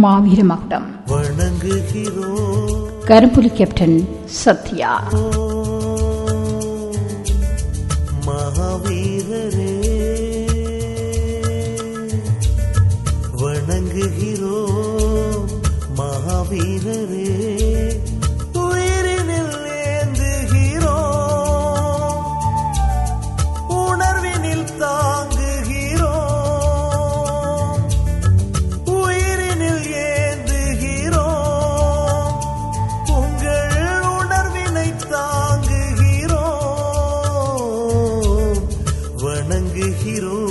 மாவீர மகுடம் வணங்குகிறோம் கருப்புலி கேப்டன் சத்யா மகாவீரரே வணங்குகிறோம் மகாவீரரே உயிரினில் ஏந்துகிறோம் உணர்வினில் தாங்குகிறோம் உயிரினில் ஏந்துகிறோம் உங்கள் உணர்வினை தாங்குகிறோம் வணங்குகிறோம்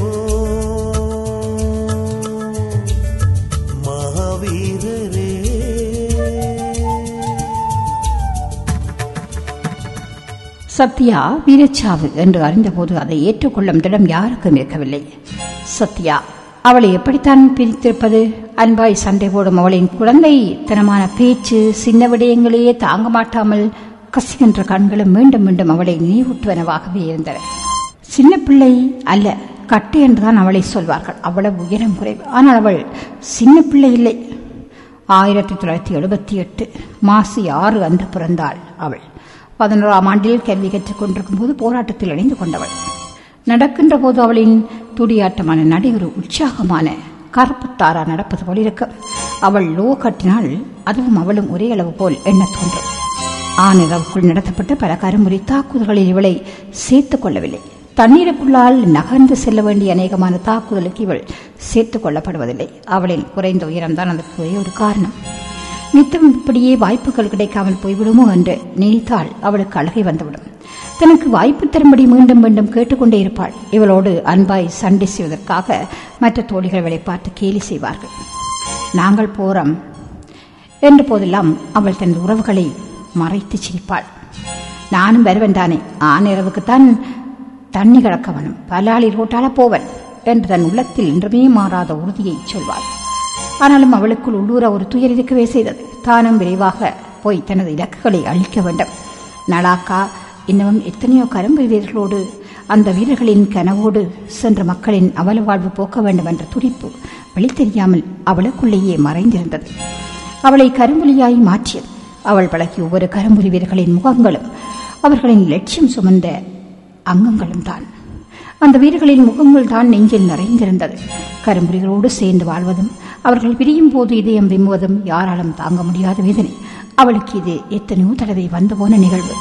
மகாவீரரே சத்யா வீரச்சாவு என்று அறிந்தபோது அதை ஏற்றுக்கொள்ளும் திடம் யாருக்கும் இருக்கவில்லை சத்யா அவளை எப்படித்தான் பிரித்திருப்பது அன்பாய் சண்டை போடும் அவளின் குழந்தைத்தனமான பேச்சு சின்ன விடயங்களையே தாங்க மாட்டாமல் கசிகின்ற கண்களும் மீண்டும் மீண்டும் அவளை நினைவூட்டுவனவாகவே இருந்தன சின்ன பிள்ளை அல்ல கட்டை என்றுதான் அவளை சொல்வார்கள் அவ்வளவு உயரம் குறைவு ஆனால் அவள் சின்ன பிள்ளை இல்லை ஆயிரத்தி தொள்ளாயிரத்தி எழுபத்தி எட்டு மாசி ஆறு அன்று பிறந்தாள் அவள் பதினோராம் ஆண்டில் கல்வி கற்றுக் கொண்டிருக்கும் போது போராட்டத்தில் இணைந்து கொண்டவள் நடக்கின்ற போது அவளின் துடியாட்டமான நடை ஒரு உற்சாகமான கருப்புத்தாரா நடப்பது போல் இருக்கும் அவள் லோ கட்டினால் அதுவும் அவளும் ஒரே அளவு போல் எண்ணத் தோன்றும் ஆனிரவுக்குள் நடத்தப்பட்ட பல கருமுறை தாக்குதல்களில் இவளை சேர்த்துக் கொள்ளவில்லை தண்ணீருக்குள்ளால் நகர்ந்து செல்ல வேண்டிய அநேகமான தாக்குதலுக்கு இவள் சேர்த்துக் கொள்ளப்படுவதில்லை அவளின் குறைந்த உயரம்தான் அதற்கு ஒரே ஒரு காரணம் நித்தம் இப்படியே வாய்ப்புகள் கிடைக்காமல் போய்விடுமோ என்று நினைத்தால் அவளுக்கு அழுகை வந்துவிடும் தனக்கு வாய்ப்பு தரும்படி மீண்டும் மீண்டும் கேட்டுக்கொண்டே இருப்பாள் இவளோடு அன்பாய் சண்டை செய்வதற்காக மற்ற தோழிகள் இவளை பார்த்து கேலி செய்வார்கள் நாங்கள் போறோம் என்ற போதெல்லாம் அவள் தனது உறவுகளை மறைத்து சிரிப்பாள் நானும் வருவன் தானே ஆனிரவுக்குத்தான் தண்ணி கிடக்க வேணும் பலாளி ரோட்டால போவன் என்று தன் உள்ளத்தில் இன்றுமே மாறாத உறுதியை சொல்வாள் ஆனாலும் அவளுக்குள் உள்ளூர ஒரு துயர் இருக்கவே செய்தது தானும் விரைவாக போய் தனது இலக்குகளை அழிக்க வேண்டும் நலாக்கா இன்னமும் எத்தனையோ கரும்பு வீரர்களோடு அந்த வீரர்களின் கனவோடு சென்ற மக்களின் அவல வாழ்வு போக்க வேண்டும் என்ற துடிப்பு வெளித்தெரியாமல் அவளுக்குள்ளேயே மறைந்திருந்தது அவளை கரும்புலியாய் மாற்றியது அவள் பழகிய ஒவ்வொரு கரும்புலி வீரர்களின் முகங்களும் அவர்களின் லட்சியம் சுமந்த அங்கங்களும் தான் அந்த வீரர்களின் முகங்கள் தான் நெஞ்சில் நிறைந்திருந்தது கரும்புலிகளோடு சேர்ந்து வாழ்வதும் அவர்கள் பிரியும் போது இதயம் விம்முவதும் யாராலும் தாங்க முடியாத வேதனை அவளுக்கு இது எத்தனையோ தடவை வந்து போன நிகழ்வு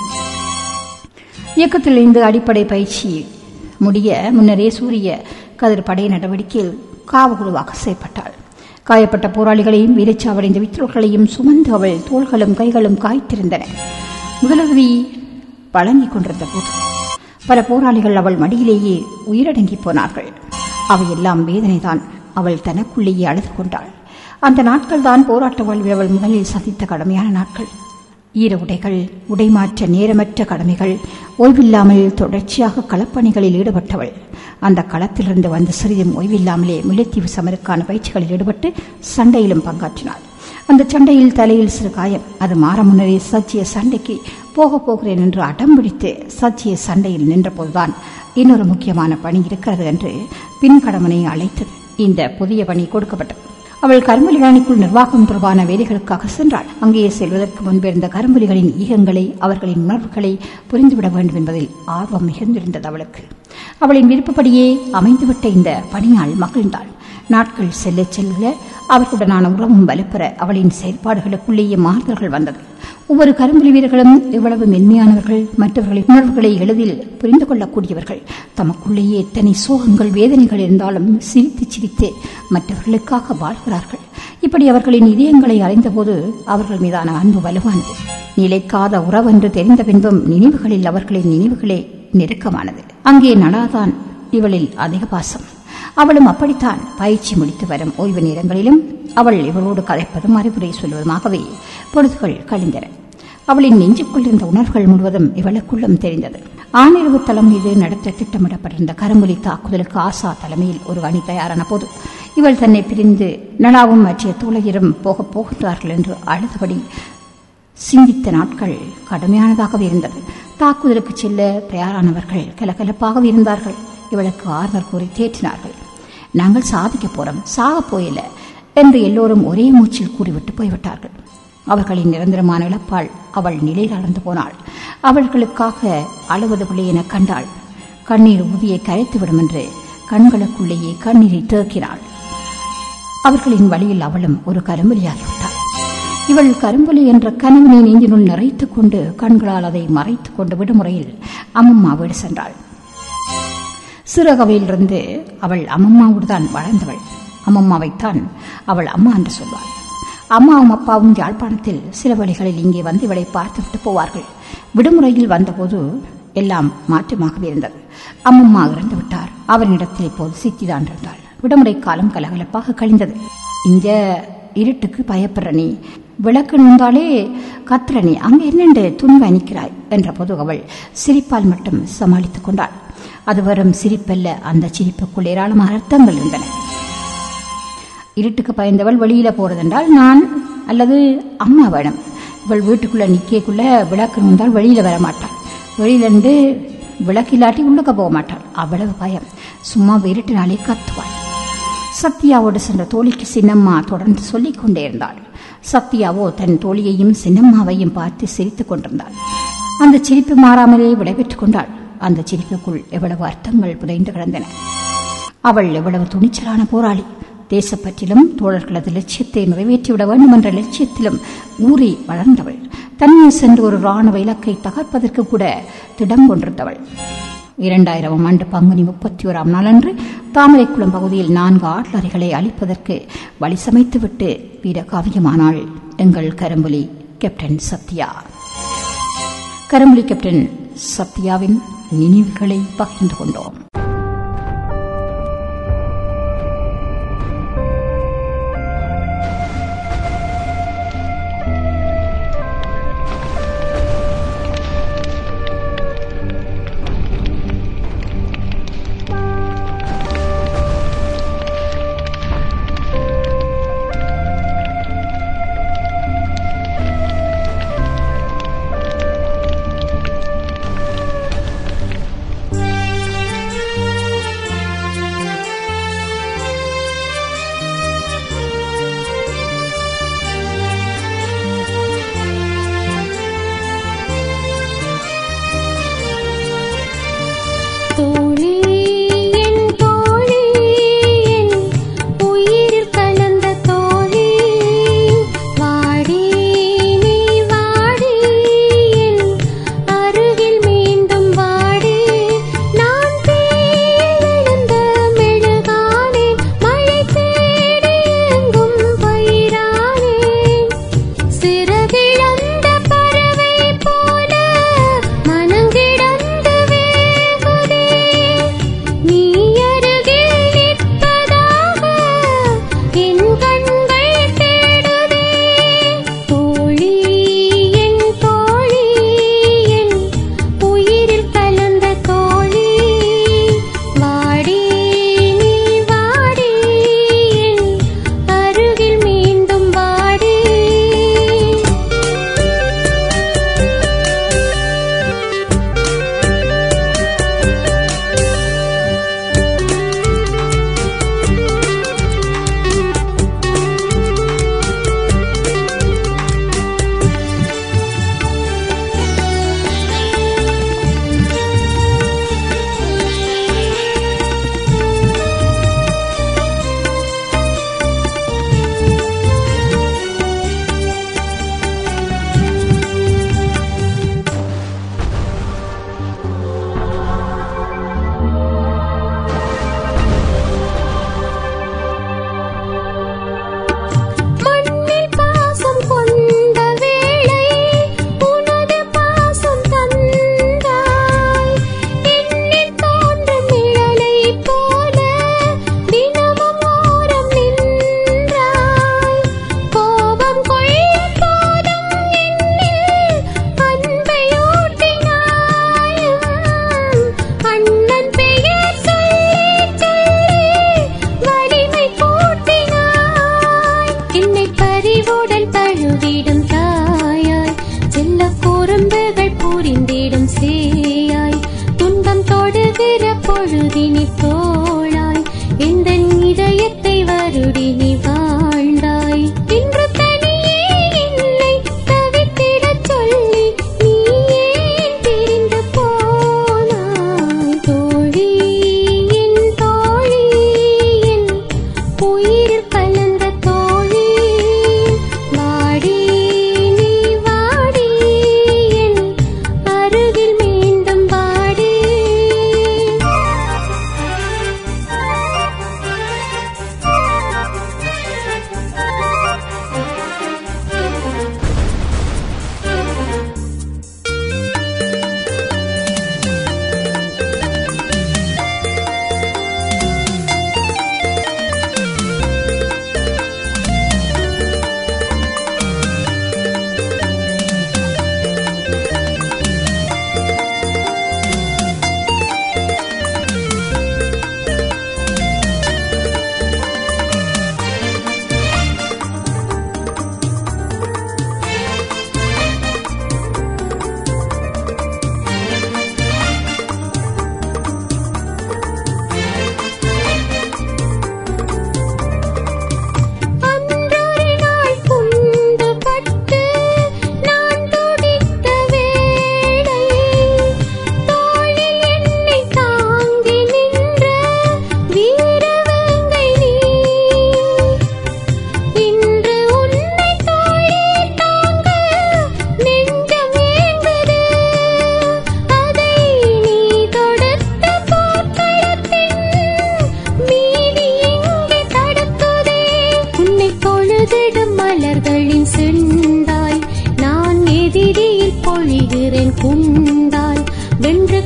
இயக்கத்திலிருந்து அடிப்படை பயிற்சி முடிய முன்னரே சூரிய கதிர் படை நடவடிக்கையில் காவகுழுவாக செய்யப்பட்டாள் காயப்பட்ட போராளிகளையும் வீரச்சாவடைந்த வித்தோர்களையும் சுமந்து அவள் தோள்களும் கைகளும் காய்த்திருந்தன முதலுதவி வழங்கிக் கொண்டிருந்த போது பல போராளிகள் அவள் மடியிலேயே உயிரடங்கி போனார்கள் அவையெல்லாம் வேதனைதான் அவள் தனக்குள்ளேயே அழுது கொண்டாள் அந்த நாட்கள் தான் போராட்ட வாழ்வில் அவள் முதலில் சந்தித்த கடுமையான நாட்கள் ஈர உடைகள் உடைமாற்ற நேரமற்ற கடமைகள் ஓய்வில்லாமல் தொடர்ச்சியாக களப்பணிகளில் ஈடுபட்டவள் அந்த களத்திலிருந்து வந்த சிறிதும் ஓய்வில்லாமலே முல்லைத்தீவு சமருக்கான பயிற்சிகளில் ஈடுபட்டு சண்டையிலும் பங்காற்றினாள் அந்த சண்டையில் தலையில் சிறு காயம் அது மாற முன்னரே சச்சிய சண்டைக்கு போக போகிறேன் என்று அடம் பிடித்து சச்சிய சண்டையில் நின்றபோதுதான் இன்னொரு முக்கியமான பணி இருக்கிறது என்று பின் கடமனை அழைத்தது இந்த புதிய பணி கொடுக்கப்பட்டது அவள் கரும்புலிகாணிக்குள் நிர்வாகம் தொடர்பான வேலைகளுக்காக சென்றாள் அங்கே செல்வதற்கு முன்பிருந்த கரும்புலிகளின் ஈகங்களை அவர்களின் உணர்வுகளை புரிந்துவிட வேண்டும் என்பதில் ஆர்வம் மிகுந்திருந்தது அவளுக்கு அவளின் விருப்பப்படியே அமைந்துவிட்ட இந்த பணியால் மகிழ்ந்தாள் நாட்கள் செல்ல செல்ல அவர்களுடனான உறவும் வலுப்பெற அவளின் செயல்பாடுகளுக்குள்ளேயே மாறுதல்கள் வந்தது ஒவ்வொரு கரும்புலி வீரர்களும் எவ்வளவு மென்மையானவர்கள் மற்றவர்களின் உணர்வுகளை எளிதில் புரிந்து கொள்ளக்கூடியவர்கள் தமக்குள்ளேயே எத்தனை சோகங்கள் வேதனைகள் இருந்தாலும் சிரித்து சிரித்து மற்றவர்களுக்காக வாழ்கிறார்கள் இப்படி அவர்களின் இதயங்களை அறிந்தபோது அவர்கள் மீதான அன்பு வலுவானது நிலைக்காத உறவென்று தெரிந்த பின்பும் நினைவுகளில் அவர்களின் நினைவுகளே நெருக்கமானது அங்கே நடாதான் இவளில் அதிக பாசம் அவளும் அப்படித்தான் பயிற்சி முடித்து வரும் ஓய்வு நேரங்களிலும் அவள் இவளோடு கதைப்பதும் அறிவுரை சொல்வதுமாகவே பொழுதுகள் கழிந்தன அவளின் நெஞ்சுக்குள் இருந்த உணர்வுகள் முழுவதும் இவளுக்குள்ளும் தெரிந்தது ஆனிரவு தளம் மீது நடத்த திட்டமிடப்பட்டிருந்த கரும்புலி தாக்குதலுக்கு ஆசா தலைமையில் ஒரு அணி தயாரான போது இவள் தன்னை பிரிந்து நடாவும் மற்ற தோழையரும் போகப் போகின்றார்கள் என்று அழுதபடி சிந்தித்த நாட்கள் கடுமையானதாகவே இருந்தது தாக்குதலுக்கு செல்ல தயாரானவர்கள் கலகலப்பாகவே இருந்தார்கள் இவளுக்கு ஆறுதல் கூறி தேற்றினார்கள் நாங்கள் சாதிக்க போறோம் சாக போயில என்று எல்லோரும் ஒரே மூச்சில் கூறிவிட்டு போய்விட்டார்கள் அவர்களின் நிரந்தரமான இழப்பால் அவள் நிலையில் அடர்ந்து போனாள் அவர்களுக்காக அழுவது பிள்ளை என கண்டாள் கண்ணீர் ஊதியை கரைத்துவிடும் என்று கண்களுக்குள்ளேயே கண்ணீரை தேக்கினாள் அவர்களின் வழியில் அவளும் ஒரு கரும்பலியாகிவிட்டாள் இவள் கரும்பலி என்ற கனவினை நெஞ்சினுள் நிறைத்துக் கொண்டு கண்களால் அதை மறைத்துக் கொண்டு விடுமுறையில் அம்மம்மா வீடு சென்றாள் சிறகவையிலிருந்து அவள் அம்மம்மாவோடு தான் வளர்ந்தவள் அம்மம்மாவைத்தான் அவள் அம்மா என்று சொல்வாள் அம்மாவும் அப்பாவும் யாழ்ப்பாணத்தில் சில வழிகளில் இங்கே வந்து இவளை பார்த்துவிட்டு போவார்கள் விடுமுறையில் வந்தபோது எல்லாம் மாற்றமாகவே இருந்தது அம்மம்மா இறந்து விட்டார் அவரிடத்தில் இப்போது சித்திதான் இருந்தாள் விடுமுறை காலம் கலகலப்பாக கழிந்தது இந்த இருட்டுக்கு பயப்படுற நீ விளக்கு நின்றாலே கத்துற நீ அங்கே என்னென்று துணிவு அணிக்கிறாய் என்ற போது அவள் சிரிப்பால் மட்டும் சமாளித்துக் கொண்டாள் அது வெறும் சிரிப்பல்ல அந்த சிரிப்புக்குள் ஏராளமான அர்த்தங்கள் இருந்தன இருட்டுக்கு பயந்தவள் வெளியில போறதென்றால் நான் அல்லது அம்மா வேணும் இவள் வீட்டுக்குள்ள நிக்கக்குள்ள விளக்கு இருந்தால் வெளியில வர மாட்டாள் வெளியிலிருந்து விளக்கு இல்லாட்டி உள்ளுக்க போக மாட்டாள் அவ்வளவு பயம் சும்மா இருட்டினாலே கத்துவாள் சத்யாவோடு சென்ற தோழிக்கு சின்னம்மா தொடர்ந்து சொல்லிக் கொண்டே இருந்தாள் சத்யாவோ தன் தோழியையும் சின்னம்மாவையும் பார்த்து சிரித்துக் கொண்டிருந்தாள் அந்த சிரிப்பு மாறாமலே விடைபெற்றுக் கொண்டாள் அந்த சிரிப்புக்குள் எவ்வளவு அர்த்தங்கள் புதைந்து கிடந்தன அவள் எவ்வளவு துணிச்சலான போராளி தேசப்பற்றிலும் தோழர்களது லட்சியத்தை நிறைவேற்றிவிட வேண்டும் என்ற லட்சியத்திலும் ஊறி வளர்ந்தவள் தனியே சென்று ஒரு ராணுவ இலக்கை தகர்ப்பதற்கு கூட திடம் கொண்டிருந்தவள் இரண்டாயிரம் ஆண்டு பங்குனி முப்பத்தி ஓராம் நாளன்று தாமரைக்குளம் பகுதியில் நான்கு ஆட்லறைகளை அழிப்பதற்கு வழி சமைத்துவிட்டு வீரகாவியமானாள் எங்கள் கரும்புலி கேப்டன் சத்யா கரும்புலி கேப்டன் சத்யாவின் நினைவுகளை பகிர்ந்து கொண்டோம் தோழி என் தோழி என் உயிரில் கலந்த தோழி வாடி நீ வாடி என் அருகில் மீண்டும் வாடி நான் தேர்ந்தெழுந்த மெழுகானேன் மழை தேடி எங்கும் பயிரானேன் சிறகிழந்த பறவை போல மனங்கிடந்து வேகுதே நீ அருகில் நிற்பதாக என் கண்கள் தேடுதே தோழி என் தோழி என் உயிரில் கலந்த தோழி வாடி நீ வாடி என் அருகில் மீண்டும் வாடி மண்ணில் பாசம் கொண்ட வேளை உனது பாசம் தந்தாய் என்னில் தோன்றும் நிழலை போல தினமும் ஓரம் நின்றாய் கோபம் கொள்ளும் போதும் என்னில் அன்பை ஊட்டினாய் அண்ணன் பெயர் சொல்லி சொல்லி வலிமை கூட்டினாய் என்னை பறிவுடன் தழுவிடும் தாயாய் செல்ல குறும்புகள் புரிந்திடும் சேயாய் துன்பம் தொடுகிற பொழுதினி தோளாய் எந்த இதயத்தை வருடி நீ வாழ்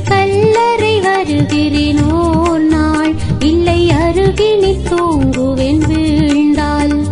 கல்லறை வருகிறேன் ஓர் நாள் இல்லை அருகினில் தூங்குவேன் வீழ்ந்தால்